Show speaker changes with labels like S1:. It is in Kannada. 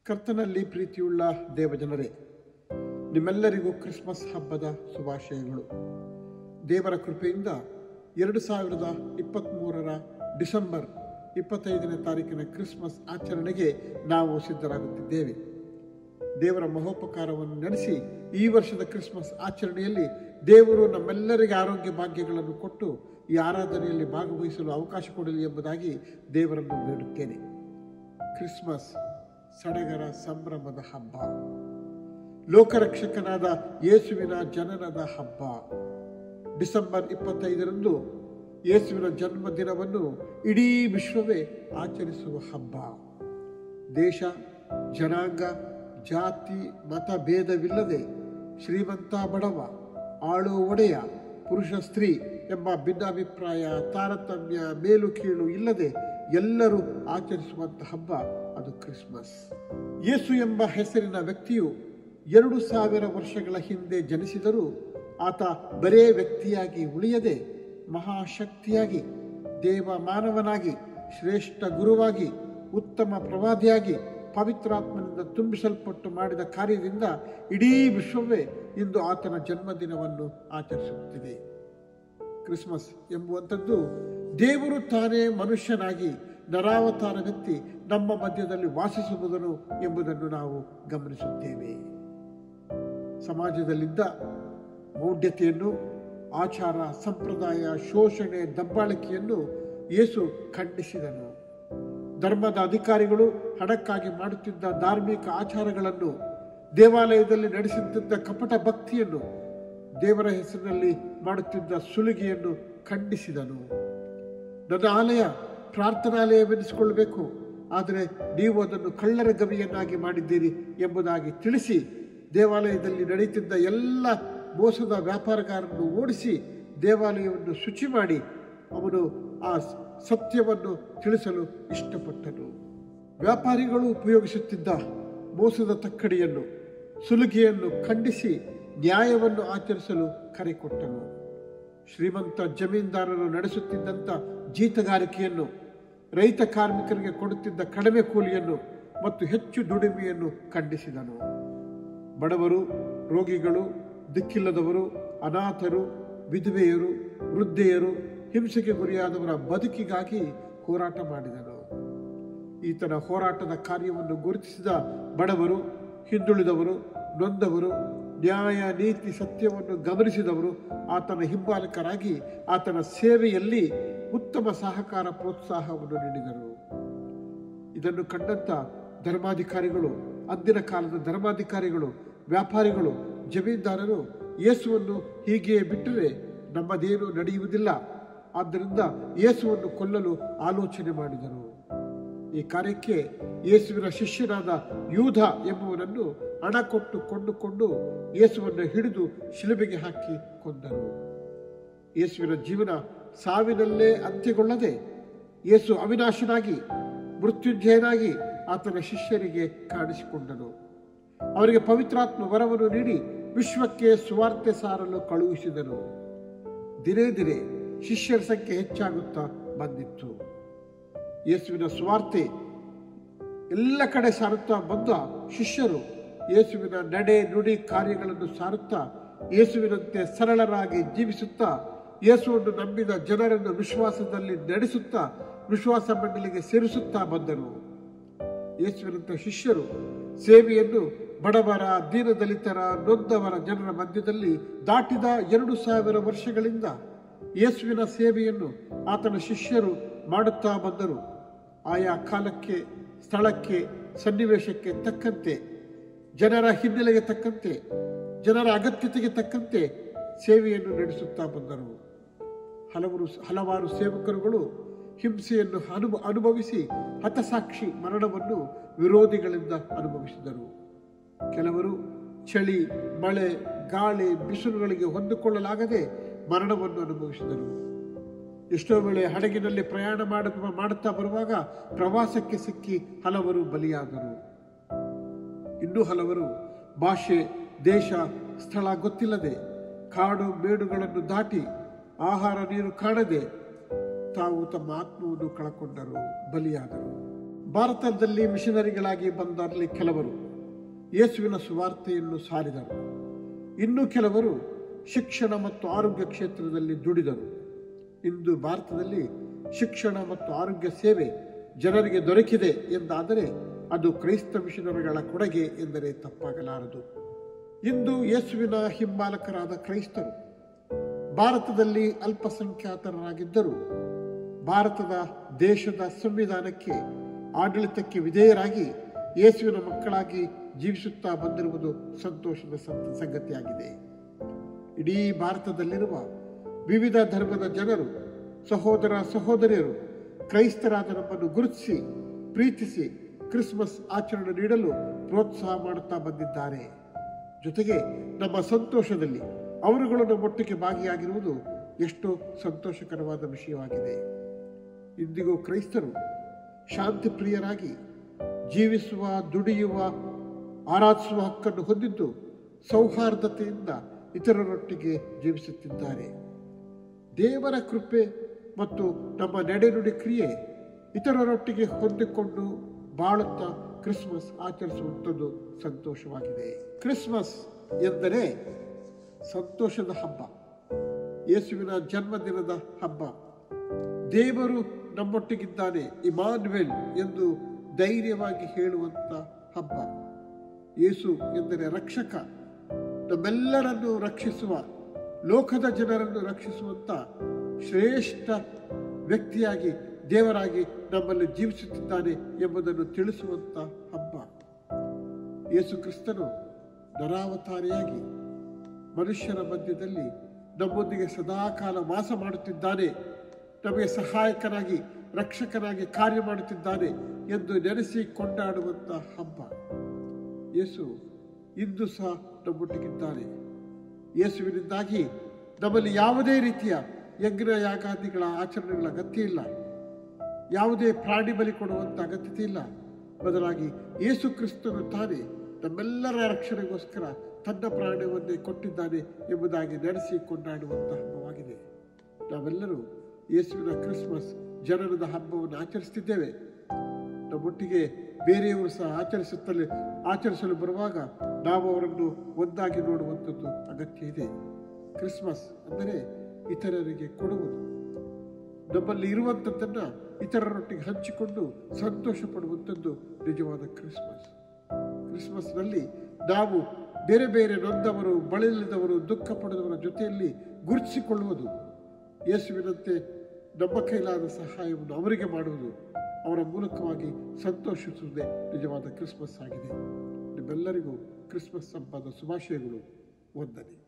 S1: ಕರ್ತನಲ್ಲಿ ಪ್ರೀತಿಯುಳ್ಳ ದೇವಜನರೇ ನಿಮ್ಮೆಲ್ಲರಿಗೂ ಕ್ರಿಸ್ಮಸ್ ಹಬ್ಬದ ಶುಭಾಶಯಗಳು ದೇವರ ಕೃಪೆಯಿಂದ ಎರಡು ಸಾವಿರದ ಇಪ್ಪತ್ತ್ಮೂರರ ಡಿಸೆಂಬರ್ ಇಪ್ಪತ್ತೈದನೇ ತಾರೀಕಿನ ಕ್ರಿಸ್ಮಸ್ ಆಚರಣೆಗೆ ನಾವು ಸಿದ್ಧರಾಗುತ್ತಿದ್ದೇವೆ ದೇವರ ಮಹೋಪಕಾರವನ್ನು ನಡೆಸಿ ಈ ವರ್ಷದ ಕ್ರಿಸ್ಮಸ್ ಆಚರಣೆಯಲ್ಲಿ ದೇವರು ನಮ್ಮೆಲ್ಲರಿಗೆ ಆರೋಗ್ಯ ಭಾಗ್ಯಗಳನ್ನು ಕೊಟ್ಟು ಈ ಆರಾಧನೆಯಲ್ಲಿ ಭಾಗವಹಿಸಲು ಅವಕಾಶ ಕೊಡಲಿ ಎಂಬುದಾಗಿ ದೇವರನ್ನು ಬೇಡುತ್ತೇನೆ ಕ್ರಿಸ್ಮಸ್ ಸಡಗರ ಸಂಭ್ರಮದ ಹಬ್ಬ ಲೋಕರಕ್ಷಕನಾದ ಯೇಸುವಿನ ಜನನದ ಹಬ್ಬ ಡಿಸೆಂಬರ್ ಇಪ್ಪತ್ತೈದರಂದು ಯೇಸುವಿನ ಜನ್ಮದಿನವನ್ನು ಇಡೀ ವಿಶ್ವವೇ ಆಚರಿಸುವ ಹಬ್ಬ ದೇಶ ಜನಾಂಗ ಜಾತಿ ಮತ ಭೇದವಿಲ್ಲದೆ ಶ್ರೀಮಂತ ಬಡವ ಆಳು ಒಡೆಯ ಪುರುಷ ಸ್ತ್ರೀ ಎಂಬ ಭಿನ್ನಾಭಿಪ್ರಾಯ ತಾರತಮ್ಯ ಮೇಲು ಕೀಳು ಇಲ್ಲದೆ ಎಲ್ಲರೂ ಆಚರಿಸುವಂಥ ಹಬ್ಬ ಅದು ಕ್ರಿಸ್ಮಸ್ ಯೇಸು ಎಂಬ ಹೆಸರಿನ ವ್ಯಕ್ತಿಯು ಎರಡು ಸಾವಿರ ವರ್ಷಗಳ ಹಿಂದೆ ಜನಿಸಿದರೂ ಆತ ಬರೇ ವ್ಯಕ್ತಿಯಾಗಿ ಉಳಿಯದೆ ಮಹಾಶಕ್ತಿಯಾಗಿ ದೇವ ಮಾನವನಾಗಿ ಶ್ರೇಷ್ಠ ಗುರುವಾಗಿ ಉತ್ತಮ ಪ್ರವಾದಿಯಾಗಿ ಪವಿತ್ರಾತ್ಮನಿಂದ ತುಂಬಿಸಲ್ಪಟ್ಟು ಮಾಡಿದ ಕಾರ್ಯದಿಂದ ಇಡೀ ವಿಶ್ವವೇ ಇಂದು ಆತನ ಜನ್ಮದಿನವನ್ನು ಆಚರಿಸುತ್ತಿದೆ ಕ್ರಿಸ್ಮಸ್ ಎಂಬುವಂಥದ್ದು ದೇವರು ತಾನೇ ಮನುಷ್ಯನಾಗಿ ನರಾವತಾರವೆತ್ತಿ ನಮ್ಮ ಮಧ್ಯದಲ್ಲಿ ವಾಸಿಸುವುದನು ಎಂಬುದನ್ನು ನಾವು ಗಮನಿಸುತ್ತೇವೆ ಸಮಾಜದಲ್ಲಿದ್ದ ಮೌಢ್ಯತೆಯನ್ನು ಆಚಾರ ಸಂಪ್ರದಾಯ ಶೋಷಣೆ ದಬ್ಬಾಳಿಕೆಯನ್ನು ಯೇಸು ಖಂಡಿಸಿದನು ಧರ್ಮದ ಅಧಿಕಾರಿಗಳು ಹಣಕ್ಕಾಗಿ ಮಾಡುತ್ತಿದ್ದ ಧಾರ್ಮಿಕ ಆಚಾರಗಳನ್ನು ದೇವಾಲಯದಲ್ಲಿ ನಡೆಸುತ್ತಿದ್ದ ಕಪಟ ಭಕ್ತಿಯನ್ನು ದೇವರ ಹೆಸರಿನಲ್ಲಿ ಮಾಡುತ್ತಿದ್ದ ಸುಲಿಗೆಯನ್ನು ಖಂಡಿಸಿದನು ನನ್ನ ಆಲಯ ಪ್ರಾರ್ಥನಾಲಯವೆನಿಸಿಕೊಳ್ಳಬೇಕು ಆದರೆ ನೀವು ಅದನ್ನು ಕಳ್ಳರ ಗವಿಯನ್ನಾಗಿ ಮಾಡಿದ್ದೀರಿ ಎಂಬುದಾಗಿ ತಿಳಿಸಿ ದೇವಾಲಯದಲ್ಲಿ ನಡೆಯುತ್ತಿದ್ದ ಎಲ್ಲ ಮೋಸದ ವ್ಯಾಪಾರಗಾರರನ್ನು ಓಡಿಸಿ ದೇವಾಲಯವನ್ನು ಶುಚಿ ಮಾಡಿ ಅವನು ಆ ಸತ್ಯವನ್ನು ತಿಳಿಸಲು ಇಷ್ಟಪಟ್ಟನು ವ್ಯಾಪಾರಿಗಳು ಉಪಯೋಗಿಸುತ್ತಿದ್ದ ಮೋಸದ ತಕ್ಕಡಿಯನ್ನು ಸುಲಿಗೆಯನ್ನು ಖಂಡಿಸಿ ನ್ಯಾಯವನ್ನು ಆಚರಿಸಲು ಕರೆ ಕೊಟ್ಟನು ಶ್ರೀಮಂತ ಜಮೀನ್ದಾರರು ನಡೆಸುತ್ತಿದ್ದಂಥ ಜೀತಗಾರಿಕೆಯನ್ನು ರೈತ ಕಾರ್ಮಿಕರಿಗೆ ಕೊಡುತ್ತಿದ್ದ ಕಡಿಮೆ ಕೂಲಿಯನ್ನು ಮತ್ತು ಹೆಚ್ಚು ದುಡಿಮೆಯನ್ನು ಖಂಡಿಸಿದನು ಬಡವರು ರೋಗಿಗಳು ದಿಕ್ಕಿಲ್ಲದವರು ಅನಾಥರು ವಿಧವೆಯರು ವೃದ್ಧೆಯರು ಹಿಂಸೆಗೆ ಗುರಿಯಾದವರ ಬದುಕಿಗಾಗಿ ಹೋರಾಟ ಮಾಡಿದನು ಈತನ ಹೋರಾಟದ ಕಾರ್ಯವನ್ನು ಗುರುತಿಸಿದ ಬಡವರು ಹಿಂದುಳಿದವರು ನೊಂದವರು ನ್ಯಾಯ ನೀತಿ ಸತ್ಯವನ್ನು ಗಮನಿಸಿದವರು ಆತನ ಹಿಂಬಾಲಕರಾಗಿ ಆತನ ಸೇವೆಯಲ್ಲಿ ಉತ್ತಮ ಸಹಕಾರ ಪ್ರೋತ್ಸಾಹವನ್ನು ನೀಡಿದರು ಇದನ್ನು ಕಂಡಂತ ಧರ್ಮಾಧಿಕಾರಿಗಳು ಅಂದಿನ ಕಾಲದ ಧರ್ಮಾಧಿಕಾರಿಗಳು ವ್ಯಾಪಾರಿಗಳು ಜಮೀನ್ದಾರರು ಯೇಸುವನ್ನು ಹೀಗೆಯೇ ಬಿಟ್ಟರೆ ನಮ್ಮದೇನು ನಡೆಯುವುದಿಲ್ಲ ಆದ್ದರಿಂದ ಯೇಸುವನ್ನು ಕೊಲ್ಲಲು ಆಲೋಚನೆ ಮಾಡಿದರು ಈ ಕಾರ್ಯಕ್ಕೆ ಯೇಸುವಿನ ಶಿಷ್ಯನಾದ ಯೂಧ ಎಂಬುವನನ್ನು ಹಣ ಕೊಟ್ಟು ಕೊಂಡುಕೊಂಡು ಯೇಸುವನ್ನು ಹಿಡಿದು ಶಿಲುಬೆಗೆ ಹಾಕಿ ಕೊಂದರು ಯೇಸುವಿನ ಜೀವನ ಸಾವಿನಲ್ಲೇ ಅಂತ್ಯಗೊಳ್ಳದೆ ಯೇಸು ಅವಿನಾಶನಾಗಿ ಮೃತ್ಯುಂಜಯನಾಗಿ ಆತನ ಶಿಷ್ಯರಿಗೆ ಕಾಣಿಸಿಕೊಂಡನು ಅವರಿಗೆ ಪವಿತ್ರಾತ್ಮ ವರವನ್ನು ನೀಡಿ ವಿಶ್ವಕ್ಕೆ ಸುವಾರ್ತೆ ಸಾರಲು ಕಳುಹಿಸಿದನು ದಿನೇ ದಿನೇ ಶಿಷ್ಯರ ಸಂಖ್ಯೆ ಹೆಚ್ಚಾಗುತ್ತಾ ಬಂದಿತ್ತು ಯೇಸುವಿನ ಸ್ವಾರ್ತೆ ಎಲ್ಲ ಕಡೆ ಸಾರುತ್ತಾ ಬಂದ ಶಿಷ್ಯರು ಯೇಸುವಿನ ನಡೆ ನುಡಿ ಕಾರ್ಯಗಳನ್ನು ಸಾರುತ್ತಾ ಯೇಸುವಿನಂತೆ ಸರಳರಾಗಿ ಜೀವಿಸುತ್ತಾ ಯೇಸುವನ್ನು ನಂಬಿದ ಜನರನ್ನು ವಿಶ್ವಾಸದಲ್ಲಿ ನಡೆಸುತ್ತಾ ವಿಶ್ವಾಸ ಮಂಡಳಿಗೆ ಸೇರಿಸುತ್ತಾ ಬಂದರು ಯೇಸುವಿನಂತ ಶಿಷ್ಯರು ಸೇವೆಯನ್ನು ಬಡವರ ದೀನದಲಿತರ ನೊಂದವರ ಜನರ ಮಧ್ಯದಲ್ಲಿ ದಾಟಿದ ಎರಡು ಸಾವಿರ ವರ್ಷಗಳಿಂದ ಯೇಸುವಿನ ಸೇವೆಯನ್ನು ಆತನ ಶಿಷ್ಯರು ಮಾಡುತ್ತಾ ಬಂದರು ಆಯಾ ಕಾಲಕ್ಕೆ ಸ್ಥಳಕ್ಕೆ ಸನ್ನಿವೇಶಕ್ಕೆ ತಕ್ಕಂತೆ ಜನರ ಹಿನ್ನೆಲೆಗೆ ತಕ್ಕಂತೆ ಜನರ ಅಗತ್ಯತೆಗೆ ತಕ್ಕಂತೆ ಸೇವೆಯನ್ನು ನಡೆಸುತ್ತಾ ಬಂದರು ಹಲವರು ಹಲವಾರು ಸೇವಕರುಗಳು ಹಿಂಸೆಯನ್ನು ಅನುಭ ಅನುಭವಿಸಿ ಹತಸಾಕ್ಷಿ ಮರಣವನ್ನು ವಿರೋಧಿಗಳಿಂದ ಅನುಭವಿಸಿದರು ಕೆಲವರು ಚಳಿ ಮಳೆ ಗಾಳಿ ಬಿಸಿಲುಗಳಿಗೆ ಹೊಂದಿಕೊಳ್ಳಲಾಗದೆ ಮರಣವನ್ನು ಅನುಭವಿಸಿದರು ಎಷ್ಟೋ ವೇಳೆ ಹಡಗಿನಲ್ಲಿ ಪ್ರಯಾಣ ಮಾಡ ಮಾಡುತ್ತಾ ಬರುವಾಗ ಪ್ರವಾಸಕ್ಕೆ ಸಿಕ್ಕಿ ಹಲವರು ಬಲಿಯಾದರು ಇನ್ನೂ ಹಲವರು ಭಾಷೆ ದೇಶ ಸ್ಥಳ ಗೊತ್ತಿಲ್ಲದೆ ಕಾಡು ಮೇಡುಗಳನ್ನು ದಾಟಿ ಆಹಾರ ನೀರು ಕಾಣದೆ ತಾವು ತಮ್ಮ ಆತ್ಮವನ್ನು ಕಳಕೊಂಡರು ಬಲಿಯಾದರು ಭಾರತದಲ್ಲಿ ಮಿಷನರಿಗಳಾಗಿ ಬಂದರಲ್ಲಿ ಕೆಲವರು ಯೇಸುವಿನ ಸುವಾರ್ತೆಯನ್ನು ಸಾರಿದರು ಇನ್ನು ಕೆಲವರು ಶಿಕ್ಷಣ ಮತ್ತು ಆರೋಗ್ಯ ಕ್ಷೇತ್ರದಲ್ಲಿ ದುಡಿದರು ಇಂದು ಭಾರತದಲ್ಲಿ ಶಿಕ್ಷಣ ಮತ್ತು ಆರೋಗ್ಯ ಸೇವೆ ಜನರಿಗೆ ದೊರಕಿದೆ ಎಂದಾದರೆ ಅದು ಕ್ರೈಸ್ತ ಮಿಷನರಿಗಳ ಕೊಡುಗೆ ಎಂದರೆ ತಪ್ಪಾಗಲಾರದು ಇಂದು ಯೇಸುವಿನ ಹಿಂಬಾಲಕರಾದ ಕ್ರೈಸ್ತರು ಭಾರತದಲ್ಲಿ ಅಲ್ಪಸಂಖ್ಯಾತರಾಗಿದ್ದರೂ ಭಾರತದ ದೇಶದ ಸಂವಿಧಾನಕ್ಕೆ ಆಡಳಿತಕ್ಕೆ ವಿಧೇಯರಾಗಿ ಯೇಸುವಿನ ಮಕ್ಕಳಾಗಿ ಜೀವಿಸುತ್ತಾ ಬಂದಿರುವುದು ಸಂತೋಷದ ಸಂತ ಸಂಗತಿಯಾಗಿದೆ ಇಡೀ ಭಾರತದಲ್ಲಿರುವ ವಿವಿಧ ಧರ್ಮದ ಜನರು ಸಹೋದರ ಸಹೋದರಿಯರು ಕ್ರೈಸ್ತರಾದ ನಮ್ಮನ್ನು ಗುರುತಿಸಿ ಪ್ರೀತಿಸಿ ಕ್ರಿಸ್ಮಸ್ ಆಚರಣೆ ನೀಡಲು ಪ್ರೋತ್ಸಾಹ ಮಾಡುತ್ತಾ ಬಂದಿದ್ದಾರೆ ಜೊತೆಗೆ ನಮ್ಮ ಸಂತೋಷದಲ್ಲಿ ಅವರುಗಳು ನಮ್ಮೊಟ್ಟಿಗೆ ಭಾಗಿಯಾಗಿರುವುದು ಎಷ್ಟೋ ಸಂತೋಷಕರವಾದ ವಿಷಯವಾಗಿದೆ ಇಂದಿಗೂ ಕ್ರೈಸ್ತರು ಶಾಂತಿ ಪ್ರಿಯರಾಗಿ ಜೀವಿಸುವ ದುಡಿಯುವ ಆರಾಧಿಸುವ ಹಕ್ಕನ್ನು ಹೊಂದಿದ್ದು ಸೌಹಾರ್ದತೆಯಿಂದ ಇತರರೊಟ್ಟಿಗೆ ಜೀವಿಸುತ್ತಿದ್ದಾರೆ ದೇವರ ಕೃಪೆ ಮತ್ತು ನಮ್ಮ ನಡೆನುಡಿ ಕ್ರಿಯೆ ಇತರರೊಟ್ಟಿಗೆ ಹೊಂದಿಕೊಂಡು ಬಾಳುತ್ತಾ ಕ್ರಿಸ್ಮಸ್ ಆಚರಿಸುವಂಥದ್ದು ಸಂತೋಷವಾಗಿದೆ ಕ್ರಿಸ್ಮಸ್ ಎಂದರೆ ಸಂತೋಷದ ಹಬ್ಬ ಯೇಸುವಿನ ಜನ್ಮದಿನದ ಹಬ್ಬ ದೇವರು ನಮ್ಮೊಟ್ಟಿಗಿದ್ದಾನೆ ಇಮಾನ್ವೆಲ್ ಎಂದು ಧೈರ್ಯವಾಗಿ ಹೇಳುವಂಥ ಹಬ್ಬ ಯೇಸು ಎಂದರೆ ರಕ್ಷಕ ನಮ್ಮೆಲ್ಲರನ್ನು ರಕ್ಷಿಸುವ ಲೋಕದ ಜನರನ್ನು ರಕ್ಷಿಸುವಂಥ ಶ್ರೇಷ್ಠ ವ್ಯಕ್ತಿಯಾಗಿ ದೇವರಾಗಿ ನಮ್ಮಲ್ಲಿ ಜೀವಿಸುತ್ತಿದ್ದಾನೆ ಎಂಬುದನ್ನು ತಿಳಿಸುವಂಥ ಹಬ್ಬ ಯೇಸು ಕ್ರಿಸ್ತನು ನರಾವತಾರಿಯಾಗಿ ಮನುಷ್ಯರ ಮಧ್ಯದಲ್ಲಿ ನಮ್ಮೊಂದಿಗೆ ಸದಾಕಾಲ ವಾಸ ಮಾಡುತ್ತಿದ್ದಾನೆ ನಮಗೆ ಸಹಾಯಕನಾಗಿ ರಕ್ಷಕನಾಗಿ ಕಾರ್ಯ ಮಾಡುತ್ತಿದ್ದಾನೆ ಎಂದು ನೆನೆಸಿ ಕೊಂಡಾಡುವಂಥ ಹಬ್ಬ ಯೇಸು ಇಂದು ಸಹ ನಮ್ಮೊಟ್ಟಿಗಿದ್ದಾನೆ ಯೇಸುವಿನಿಂದಾಗಿ ನಮ್ಮಲ್ಲಿ ಯಾವುದೇ ರೀತಿಯ ಯಜ್ಞ ಯಾಗಾದಿಗಳ ಆಚರಣೆಗಳ ಅಗತ್ಯ ಇಲ್ಲ ಯಾವುದೇ ಪ್ರಾಣಿ ಬಲಿ ಕೊಡುವಂಥ ಅಗತ್ಯತೆ ಇಲ್ಲ ಬದಲಾಗಿ ಯೇಸು ಕ್ರಿಸ್ತನು ತಾನೇ ನಮ್ಮೆಲ್ಲರ ರಕ್ಷಣೆಗೋಸ್ಕರ ತನ್ನ ಪ್ರಾಣವನ್ನೇ ಕೊಟ್ಟಿದ್ದಾನೆ ಎಂಬುದಾಗಿ ನಡೆಸಿ ಕೊಂಡಾಡುವಂಥ ಹಬ್ಬವಾಗಿದೆ ನಾವೆಲ್ಲರೂ ಯೇಸುವಿನ ಕ್ರಿಸ್ಮಸ್ ಜನನದ ಹಬ್ಬವನ್ನು ಆಚರಿಸ್ತಿದ್ದೇವೆ ನಮ್ಮೊಟ್ಟಿಗೆ ಬೇರೆಯವರು ಸಹ ಆಚರಿಸುತ್ತಲೇ ಆಚರಿಸಲು ಬರುವಾಗ ನಾವು ಅವರನ್ನು ಒಂದಾಗಿ ನೋಡುವಂಥದ್ದು ಅಗತ್ಯ ಇದೆ ಕ್ರಿಸ್ಮಸ್ ಅಂದರೆ ಇತರರಿಗೆ ಕೊಡುವುದು ನಮ್ಮಲ್ಲಿ ಇರುವಂಥದ್ದನ್ನು ಇತರರೊಟ್ಟಿಗೆ ಹಂಚಿಕೊಂಡು ಸಂತೋಷ ಪಡುವಂಥದ್ದು ನಿಜವಾದ ಕ್ರಿಸ್ಮಸ್ ಕ್ರಿಸ್ಮಸ್ನಲ್ಲಿ ನಾವು ಬೇರೆ ಬೇರೆ ನೊಂದವರು ಬಳಲಿದವರು ದುಃಖ ಪಡೆದವರ ಜೊತೆಯಲ್ಲಿ ಗುರುತಿಸಿಕೊಳ್ಳುವುದು ಯೇಸುವಿನಂತೆ ನಮ್ಮ ಕೈಲಾದ ಸಹಾಯವನ್ನು ಅವರಿಗೆ ಮಾಡುವುದು ಅವರ ಮೂಲಕವಾಗಿ ಸಂತೋಷಿಸುವುದೇ ನಿಜವಾದ ಕ್ರಿಸ್ಮಸ್ ಆಗಿದೆ ನಿಮ್ಮೆಲ್ಲರಿಗೂ ಕ್ರಿಸ್ಮಸ್ ಹಬ್ಬದ ಶುಭಾಶಯಗಳು ವಂದನೆ